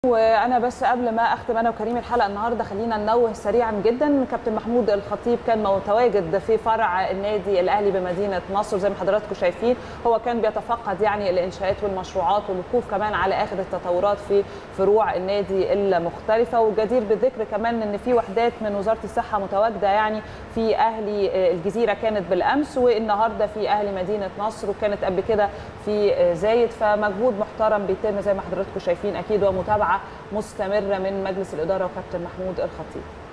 وانا بس قبل ما اختم انا وكريم الحلقه النهارده خلينا ننوه سريعا جدا كابتن محمود الخطيب كان متواجد في فرع النادي الاهلي بمدينه نصر زي ما حضراتكم شايفين هو كان بيتفقد يعني الانشاءات والمشروعات والوقوف كمان على اخر التطورات في فروع النادي المختلفه والجدير بالذكر كمان ان في وحدات من وزاره الصحه متواجده يعني في اهلي الجزيره كانت بالامس والنهارده في اهلي مدينه نصر وكانت قبل كده في زايد فمجهود محترم بيتم زي ما حضراتكم شايفين اكيد ومتابعه مستمره من مجلس الاداره وكابتن محمود الخطيب